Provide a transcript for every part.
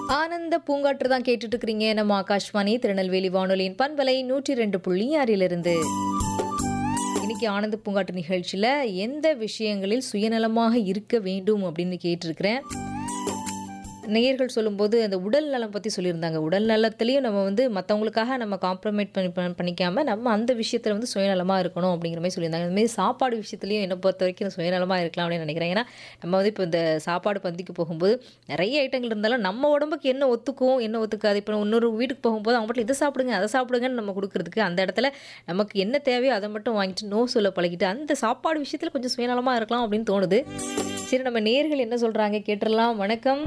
ஆனந்த பூங்காற்று தான் கேட்டுட்டு இருக்கிறீங்க நம்ம ஆகாஷ்வாணி திருநெல்வேலி வானொலியின் பண்பலை நூற்றி ரெண்டு புள்ளி ஆறிலிருந்து இன்னைக்கு ஆனந்த பூங்காற்று நிகழ்ச்சியில் எந்த விஷயங்களில் சுயநலமாக இருக்க வேண்டும் அப்படின்னு கேட்டிருக்கிறேன் நேயர்கள் சொல்லும்போது அந்த உடல் நலம் பற்றி சொல்லியிருந்தாங்க உடல் நலத்துலேயும் நம்ம வந்து மற்றவங்களுக்காக நம்ம காம்ப்ரமைட் பண்ணி பண்ண- பண்ணிக்காம நம்ம அந்த விஷயத்தில் வந்து சுயநலமாக இருக்கணும் அப்படிங்கிற மாதிரி சொல்லியிருந்தாங்க அதுமாரி சாப்பாடு விஷயத்துலையும் என்னை பொறுத்த வரைக்கும் சுயநலமாக இருக்கலாம் அப்படின்னு நினைக்கிறேன் ஏன்னா நம்ம வந்து இப்போ இந்த சாப்பாடு பந்திக்கு போகும்போது நிறைய ஐட்டங்கள் இருந்தாலும் நம்ம உடம்புக்கு என்ன ஒத்துக்கும் என்ன ஒத்துக்காது இப்போ இன்னொரு வீட்டுக்கு போகும்போது அவங்க மட்டும் இதை சாப்பிடுங்க அதை சாப்பிடுங்கன்னு நம்ம கொடுக்குறதுக்கு அந்த இடத்துல நமக்கு என்ன தேவையோ அதை மட்டும் வாங்கிட்டு நோ சொல்ல பழகிட்டு அந்த சாப்பாடு விஷயத்தில் கொஞ்சம் சுயநலமாக இருக்கலாம் அப்படின்னு தோணுது சரி நம்ம நேர்கள் என்ன சொல்கிறாங்க கேட்டுடலாம் வணக்கம்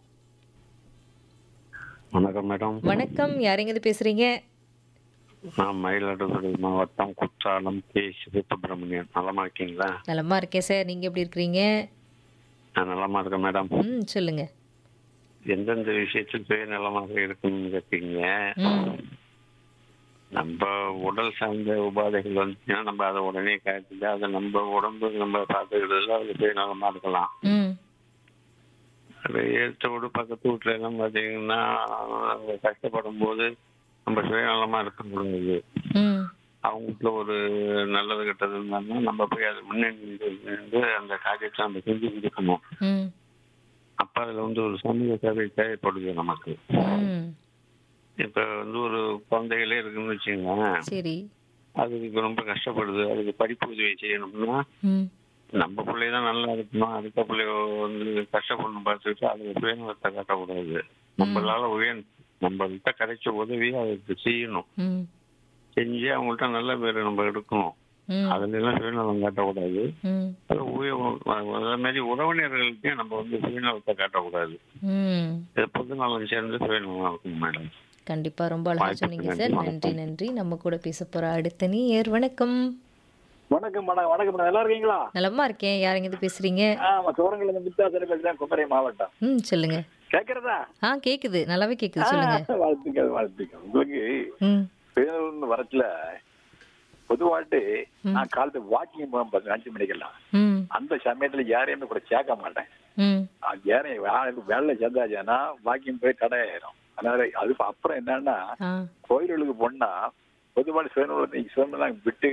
வணக்கம் மேடம் வணக்கம் யாரெங்கது பேசுறீங்க நான் மயிலாடுதுறை மாவட்டம் குற்றாலம் கே சிவசுப்பிரமணியன் நலமா இருக்கீங்களா நலமா இருக்கேன் சார் நீங்க எப்படி இருக்கிறீங்க நான் நலமா இருக்கேன் மேடம் ம் சொல்லுங்க எந்தெந்த விஷயத்தில் சுயநலமாக இருக்கணும்னு கேட்டீங்க ம் நம்ம உடல் சார்ந்த உபாதைகள் வந்துச்சுன்னா நம்ம அதை உடனே காய்ச்சிட்டு அதை நம்ம உடம்பு நம்ம பார்த்துக்கிறதுல அது சுயநலமா இருக்கலாம் ம் அது எடுத்த விட பக்கத்து வீட்டுல எல்லாம் பார்த்தீங்கன்னா அவங்க கஷ்டப்படும் போது நம்ம சுயநலமா இருக்கக்கூடாது ம் அவங்க வீட்டுல ஒரு நல்லது கெட்டது இருந்தாங்கன்னா நம்ம போய் அது முன்னணி நின்று அந்த காரியத்தை நம்ம செஞ்சு கொடுக்கணும் ம் அப்ப அதுல வந்து ஒரு சமூக சேவை தேவைப்படுது நமக்கு ம் இப்ப வந்து ஒரு குழந்தைகளே இருக்குன்னு வச்சுங்களேன் சரி அதுக்கு இப்ப ரொம்ப கஷ்டப்படுது அதுக்கு படிப்பு உதவி செய்யணும்னா ம் நம்ம பிள்ளை தான் நல்லா இருக்கணும் அடுத்த பிள்ளைய வந்து கஷ்டப்படணும் பார்த்துக்கிட்டு அதுக்கு சுயநலத்தை காட்டக்கூடாது நம்மளால உயர் நம்மள்கிட்ட கிடைச்ச உதவியை அதுக்கு செய்யணும் ம் செஞ்சு அவங்கள்ட்ட நல்ல பேர் நம்ம எடுக்கணும் ம் அதுல எல்லாம் சுயநலம் காட்டக்கூடாது ம் அது உய- அதே மாதிரி உறவினர்களுக்கே நம்ம வந்து சுயநலத்தை காட்டக்கூடாது ம் இது பொது நலம் சேர்ந்து சுயநலம் இருக்கும் மேடம் கண்டிப்பா ரொம்ப அழகா வாய்ப்புக்கு சொன்னீங்க நன்றி, சார் வணக்கம். நன்றி நன்றி நம்ம கூட பேச போற அடுத்த நீர் வணக்கம் வணக்கம் மேடம் வணக்கம் மேடம் நல்லா இருக்கீங்களா நலமா இருக்கேன் யாரெங்கது பேசுறீங்க ஆமா சோரங்கல இருந்து வித்தாசன பேசுறேன் குமரி மாவட்டம் ம் சொல்லுங்க கேக்குறதா ஆ கேக்குது நல்லாவே கேக்குது சொல்லுங்க ஆ, வாழ்த்துக்கள் வாழ்த்துக்கள் உங்களுக்கு ம் பேருந்து வரத்துல பொதுவாட்டு நான் காலத்து வாக்கிங் போவேன் பாருங்க, அஞ்சு மணிக்கெல்லாம் ம் அந்த சமயத்துல யாரையுமே கூட சேர்க்க மாட்டேன் ம் அது யாரையும் வேலை சேர்ந்தாச்சுன்னா வாக்கிங் போய் தடையாயிரும் அதனால அது அப்புறம் என்னன்னா ஆ கோயில்களுக்கு போனா பொதுவாக சுயநலம் சுயநலம் விட்டு